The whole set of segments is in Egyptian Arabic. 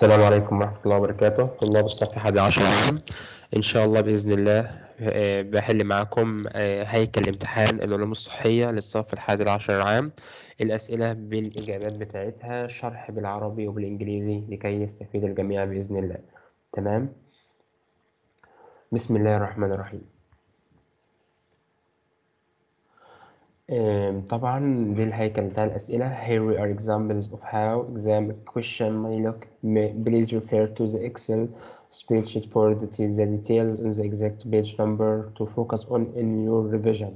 السلام عليكم ورحمة الله وبركاته طلاب الصف الحادي عشر عام إن شاء الله بإذن الله آه، بحل معاكم آه، هيكل امتحان العلوم الصحية للصف الحادي عشر عام الأسئلة بالإجابات بتاعتها شرح بالعربي وبالإنجليزي لكي يستفيد الجميع بإذن الله تمام بسم الله الرحمن الرحيم آم، طبعا دي الهيكل بتاع الأسئلة here we are examples of how exam question may look May- please refer to the Excel spreadsheet for the, the details on the exact page number to focus on in your revision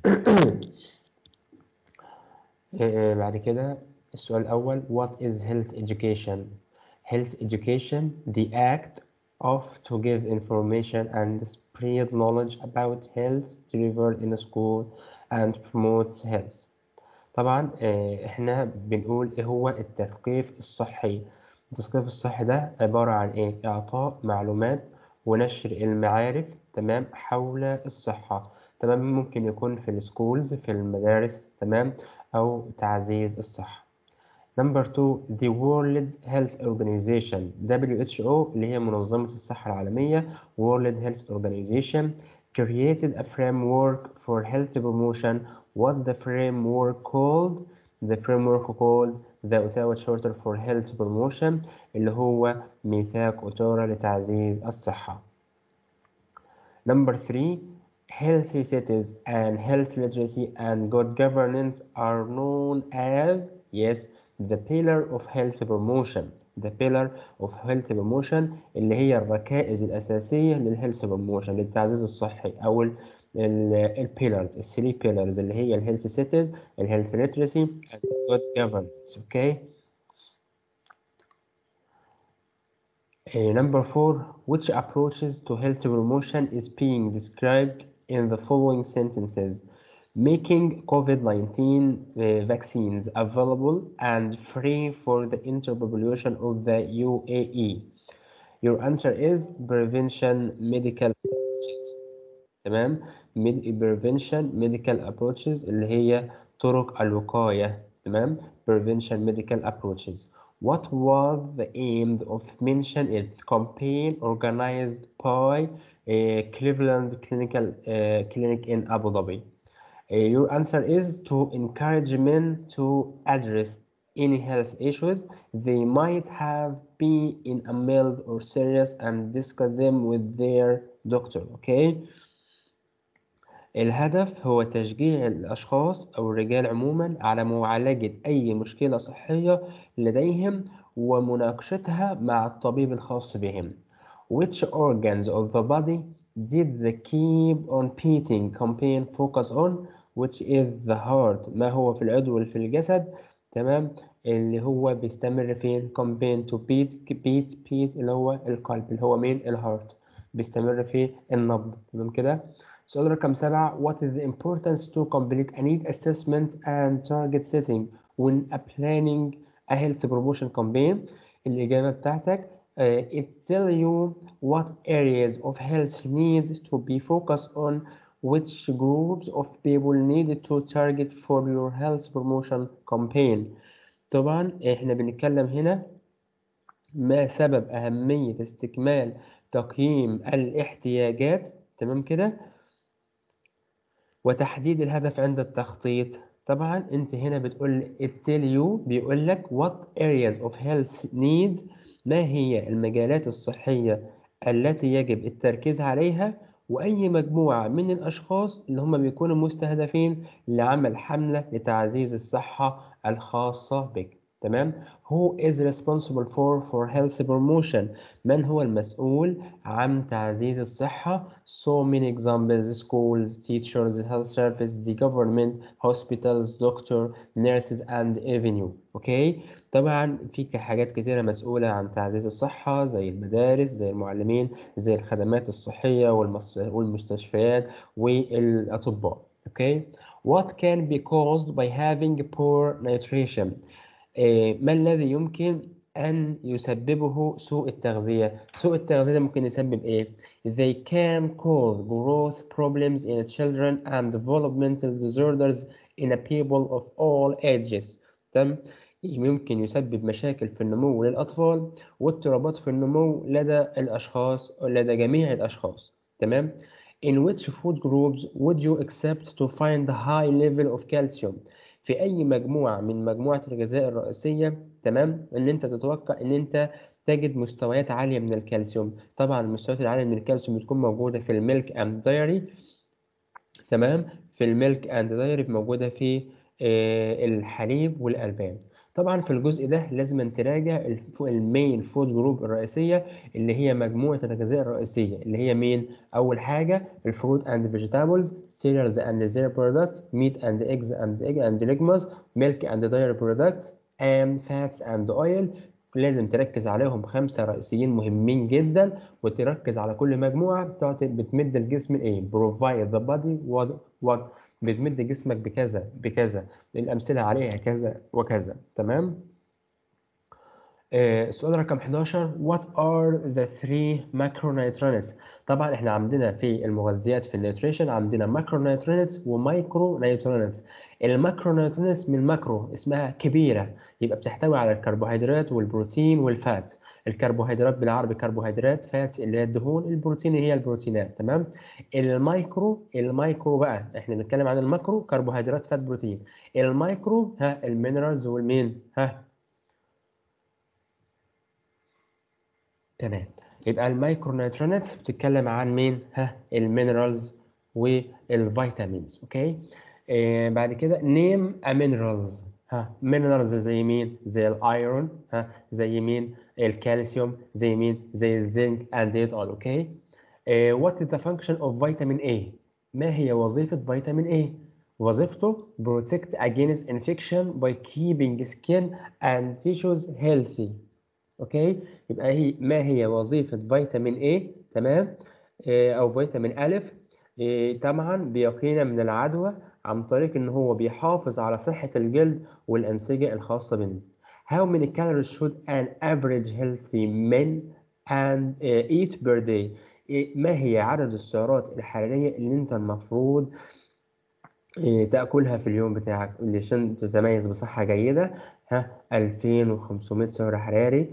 آه، بعد كده السؤال الأول what is health education health education the act of to give information and spread knowledge about health delivered in a school and promotes health طبعا آه، احنا بنقول ايه هو التثقيف الصحي التثقيف الصحي ده عبارة عن ايه اعطاء معلومات ونشر المعارف تمام حول الصحة تمام ممكن يكون في السكولز في المدارس تمام او تعزيز الصحة Number two, the World Health Organization WHO اللي هي منظمة الصحة العالمية World Health Organization created a framework for health promotion what the framework called the framework called the Ottawa Charter for Health Promotion اللي هو ميثاق أوتاوا لتعزيز الصحة Number three, healthy cities and health literacy and good governance are known as, yes, the pillar of health promotion. The pillar of health promotion اللي هي الركائز الأساسية للهيلث بروموشن للتعزيز الصحي أو البيلرز الثري بيلرز اللي هي الهيلث سيتيز الهيلث literacy and good governance. Okay. Uh, number four, which approaches to health promotion is being described in the following sentences? Making COVID-19 uh, vaccines available and free for the interpopulation of the UAE. Your answer is prevention medical approaches. تمام Med prevention medical approaches اللي هي طرق الوقاية تمام prevention medical approaches What was the aim of mention it campaign organized by uh, Cleveland Clinical uh, Clinic in Abu Dhabi? Uh, your answer is to encourage men to address any health issues they might have been in a mild or serious and discuss them with their doctor. Okay? الهدف هو تشجيع الأشخاص أو الرجال عموما على معالجة أي مشكلة صحية لديهم ومناقشتها مع الطبيب الخاص بهم. Which organs of the body did the keep on beating campaign focus on which is the heart ما هو في العضو اللي في الجسد تمام اللي هو بيستمر فين campaign to beat beat beat اللي هو القلب اللي هو مين الهارت بيستمر في النبض تمام كده سؤال رقم سبعة What is the importance to complete a need assessment and target setting when a planning a health promotion campaign الإجابة بتاعتك uh, it tell you what areas of health needs to be focused on which groups of people needed to target for your health promotion campaign طبعا احنا بنتكلم هنا ما سبب أهمية استكمال تقييم الاحتياجات تمام كده وتحديد الهدف عند التخطيط طبعا انت هنا بتقول it tell you بيقول لك what areas of health needs ما هي المجالات الصحية التي يجب التركيز عليها وأي مجموعة من الأشخاص اللي هم بيكونوا مستهدفين لعمل حملة لتعزيز الصحة الخاصة بك تمام Who is responsible for for health promotion من هو المسؤول عن تعزيز الصحة so many examples schools teachers health service the government hospitals doctor nurses and avenue اوكي طبعا في حاجات كتيرة مسؤولة عن تعزيز الصحة زي المدارس زي المعلمين زي الخدمات الصحية والمس- والمستشفيات والأطباء اوكي What can be caused by having poor nutrition آه، ما الذي يمكن أن يسببه سوء التغذية؟ سوء التغذية ده ممكن يسبب إيه؟ They can cause growth problems in children and developmental disorders in a people of all ages. تمام؟ يمكن يسبب مشاكل في النمو للأطفال واضطرابات في النمو لدى الأشخاص لدى جميع الأشخاص تمام In which food groups would you accept to find a high level of calcium في أي مجموعة من مجموعة الغذاء الرئيسية تمام إن أنت تتوقع إن أنت تجد مستويات عالية من الكالسيوم طبعا المستويات العالية من الكالسيوم بتكون موجودة في الميلك أند دايري تمام في الميلك أند دايري موجودة في الحليب والألبان طبعا في الجزء ده لازم تراجع المين فود جروب الرئيسيه اللي هي مجموعه الغذاء الرئيسيه اللي هي مين اول حاجه الفروت اند فيجيتابلز cereals and dairy products meat and eggs and egg and legumes milk and dairy products and fats and oil لازم تركز عليهم خمسة رئيسيين مهمين جدا وتركز على كل مجموعة بتمد الجسم ايه provide the body what, what بتمد جسمك بكذا بكذا الأمثلة عليها كذا وكذا تمام آه السؤال رقم 11 What are the three macronutrients طبعا احنا عندنا في المغذيات في النيوتريشن عندنا ماكرونيوترينتس ومايكرو نيوترينتس الماكرونيوترينتس من الماكرو اسمها كبيرة يبقى بتحتوي على الكربوهيدرات والبروتين والفات الكربوهيدرات بالعربي كربوهيدرات فات اللي هي الدهون البروتين هي البروتينات تمام المايكرو المايكرو بقى احنا بنتكلم عن الماكرو كربوهيدرات فات بروتين المايكرو ها المينرالز والمين ها تمام يبقى المايكرو نيوترينتس بتتكلم عن مين ها المينرالز والفيتامينز اوكي آه بعد كده نيم ا مينرالز ها مينرالز زي مين زي الايرون ها زي مين الكالسيوم زي مين زي الزنك and it all اوكي آه what is the function of vitamin A ما هي وظيفة فيتامين A وظيفته protect against infection by keeping skin and tissues healthy اوكي يبقى هي ما هي وظيفة فيتامين A تمام آه او فيتامين أ آه طبعا بيقينا من العدوى عن طريق ان هو بيحافظ على صحة الجلد والأنسجة الخاصة بنا. How many calories should an average healthy man and uh, eat per day? ما هي عدد السعرات الحرارية اللي انت المفروض تاكلها في اليوم بتاعك عشان تتميز بصحه جيده ها 2500 سعر حراري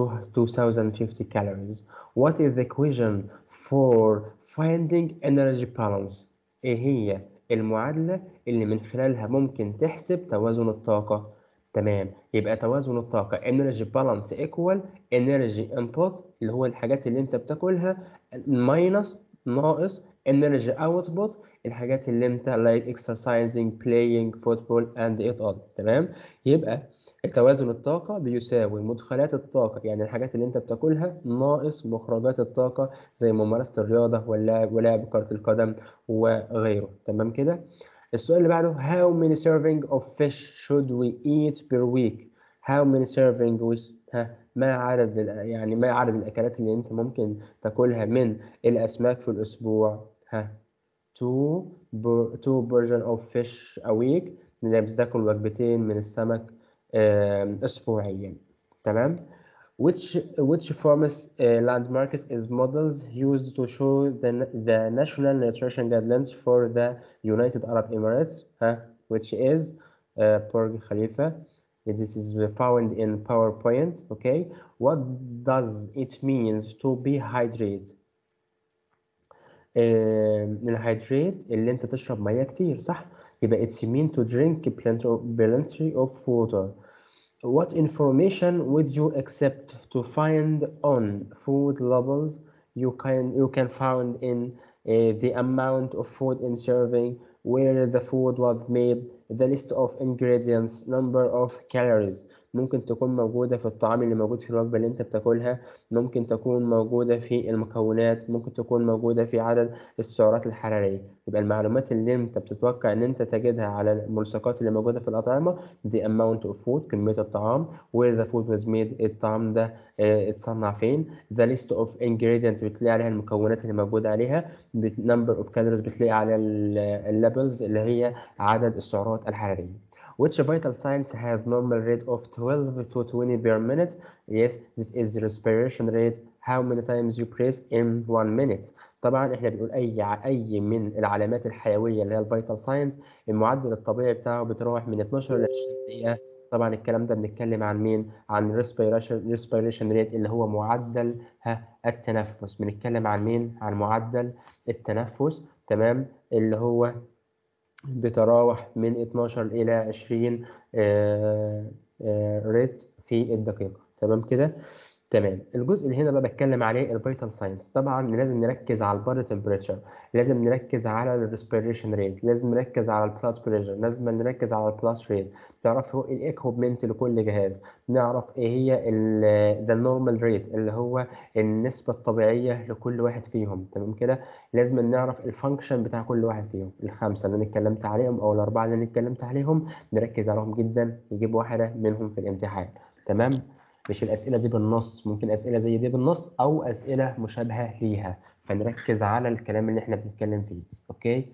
2050 calories what is the equation for finding energy balance ايه هي المعادله اللي من خلالها ممكن تحسب توازن الطاقه تمام يبقى توازن الطاقه energy balance equal energy input اللي هو الحاجات اللي انت بتاكلها minus ناقص energy output الحاجات اللي انت like exercising playing football and it all تمام يبقى توازن الطاقة بيساوي مدخلات الطاقة يعني الحاجات اللي انت بتاكلها ناقص مخرجات الطاقة زي ممارسة الرياضة واللعب ولعب كرة القدم وغيره تمام كده السؤال اللي بعده how many serving of fish should we eat per week how many serving with ها ما عدد يعني ما عدد الاكلات اللي انت ممكن تاكلها من الاسماك في الاسبوع ها two two version of fish a week اللي بتاكل وجبتين من السمك اسبوعيا تمام which which forms uh, landmarks is models used to show the, the national nutrition guidelines for the United Arab Emirates huh? which is uh, Burj Khalifa this is found in PowerPoint okay what does it means to be hydrated الهيدريت اللي انت تشرب ميه كتير صح يبقى it's mean to drink plenty of, plenty of water what information would you accept to find on food labels you can you can find in uh, the amount of food in serving where the food was made the list of ingredients number of calories ممكن تكون موجودة في الطعام اللي موجود في الوجبة اللي انت بتاكلها ممكن تكون موجودة في المكونات ممكن تكون موجودة في عدد السعرات الحرارية يبقى المعلومات اللي انت بتتوقع ان انت تجدها على الملصقات اللي موجودة في الأطعمة the amount of food كمية الطعام where the food was made الطعام ده اه اتصنع فين the list of ingredients بتلاقي عليها المكونات اللي موجودة عليها number of calories بتلاقي على الليبلز اللي هي عدد السعرات الحرارية which vital signs have normal rate of 12 to 20 per minute yes this is respiration rate how many times you breathe in one minute طبعا احنا بنقول اي اي من العلامات الحيويه اللي هي الفيتال ساينز المعدل الطبيعي بتاعه بتروح من 12 ل 20 دقيقه طبعا الكلام ده بنتكلم عن مين عن respiration respiration rate اللي هو معدل ها التنفس بنتكلم عن مين عن معدل التنفس تمام اللي هو بتراوح من 12 إلى 20 ريت في الدقيقة تمام كده تمام الجزء اللي هنا بقى بتكلم عليه الفيتال ساينس طبعا لازم نركز على البادي تمبريتشر لازم نركز على الريسبيريشن ريت لازم نركز على البلاد بريشر لازم نركز على البلاس ريت تعرفوا الايكوبمنت لكل جهاز نعرف ايه هي ذا نورمال ريت اللي هو النسبه الطبيعيه لكل واحد فيهم تمام كده لازم نعرف الفانكشن بتاع كل واحد فيهم الخمسه اللي انا اتكلمت عليهم او الاربعه اللي انا اتكلمت عليهم نركز عليهم جدا نجيب واحده منهم في الامتحان تمام مش الأسئلة دي بالنص ممكن أسئلة زي دي بالنص أو أسئلة مشابهة ليها فنركز على الكلام اللي احنا بنتكلم فيه أوكي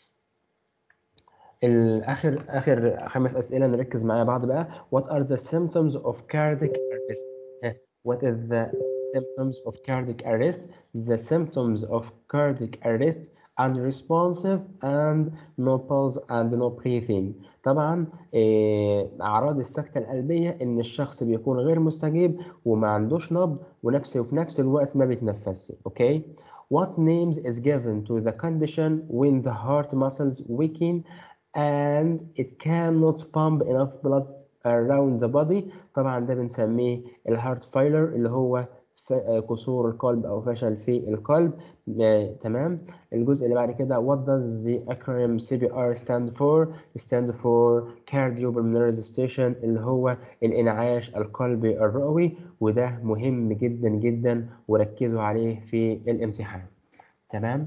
الآخر آخر خمس أسئلة نركز مع بعض بقى What are the symptoms of cardiac arrest What is the symptoms of cardiac arrest The symptoms of cardiac arrest unresponsive and no pulse and no breathing طبعا اعراض السكته القلبيه ان الشخص بيكون غير مستجيب وما عندوش نبض ونفس وفي نفس الوقت ما بيتنفسش اوكي what names is given to the condition when the heart muscles weaken and it cannot pump enough blood around the body طبعا ده بنسميه الهارت فايلر اللي هو كسور القلب او فشل في القلب آه، تمام الجزء اللي بعد كده what does the acronym CPR stand for stand for cardiopulmonary resuscitation اللي هو الانعاش القلبي الرئوي وده مهم جدا جدا وركزوا عليه في الامتحان تمام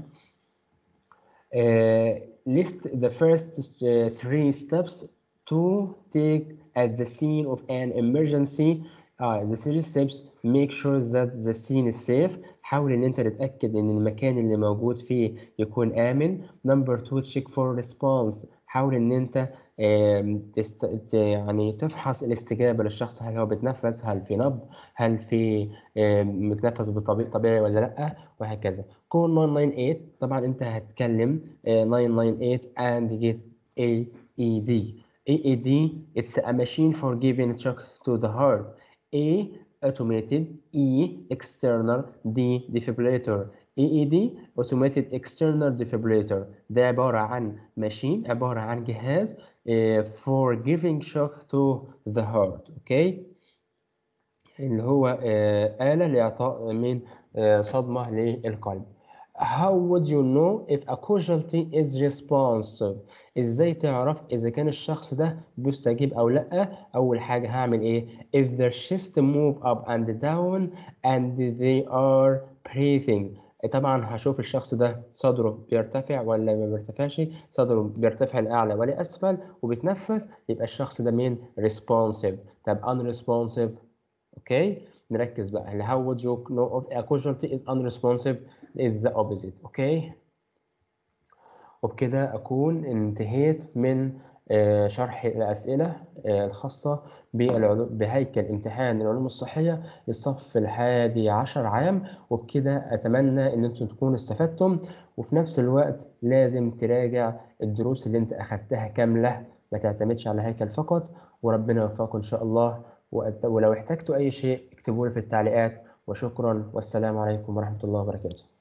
uh, list the first uh, three steps to take at the scene of an emergency اه the three steps make sure that the scene is safe حاول ان انت تتاكد ان المكان اللي موجود فيه يكون امن number two check for response حاول ان انت آم، تست... ت- يعني تفحص الاستجابه للشخص هل هو بيتنفس هل في نبض هل في آم، متنفس بطبيعي طبيعي ولا لا وهكذا call 998 طبعا انت هتكلم آه، 998 and get AED AED it's a machine for giving shock to the heart A automated E external D defibrillator AED automated external defibrillator ده عبارة عن ماشين عبارة عن جهاز آه، for giving shock to the heart اوكي اللي هو آه، آلة لإعطاء من آه، صدمة للقلب How would you know if a casualty is responsive؟ ازاي تعرف اذا كان الشخص ده بيستجيب او لا اول حاجه هعمل ايه if their chest move up and down and they are breathing طبعا هشوف الشخص ده صدره بيرتفع ولا ما بيرتفعش صدره بيرتفع لاعلى ولا اسفل وبيتنفس يبقى الشخص ده مين responsive طب unresponsive اوكي نركز بقى اللي how would you know if a casualty is unresponsive is the opposite اوكي وبكده أكون انتهيت من آه، شرح الأسئلة آه، الخاصة بالعلوم بهيكل امتحان العلوم الصحية للصف الحادي عشر عام وبكده أتمنى إن أنتم تكونوا استفدتم وفي نفس الوقت لازم تراجع الدروس اللي أنت أخدتها كاملة ما تعتمدش على هيكل فقط وربنا يوفقكم إن شاء الله وأت- ولو احتجتوا أي شيء اكتبوا لي في التعليقات وشكرا والسلام عليكم ورحمة الله وبركاته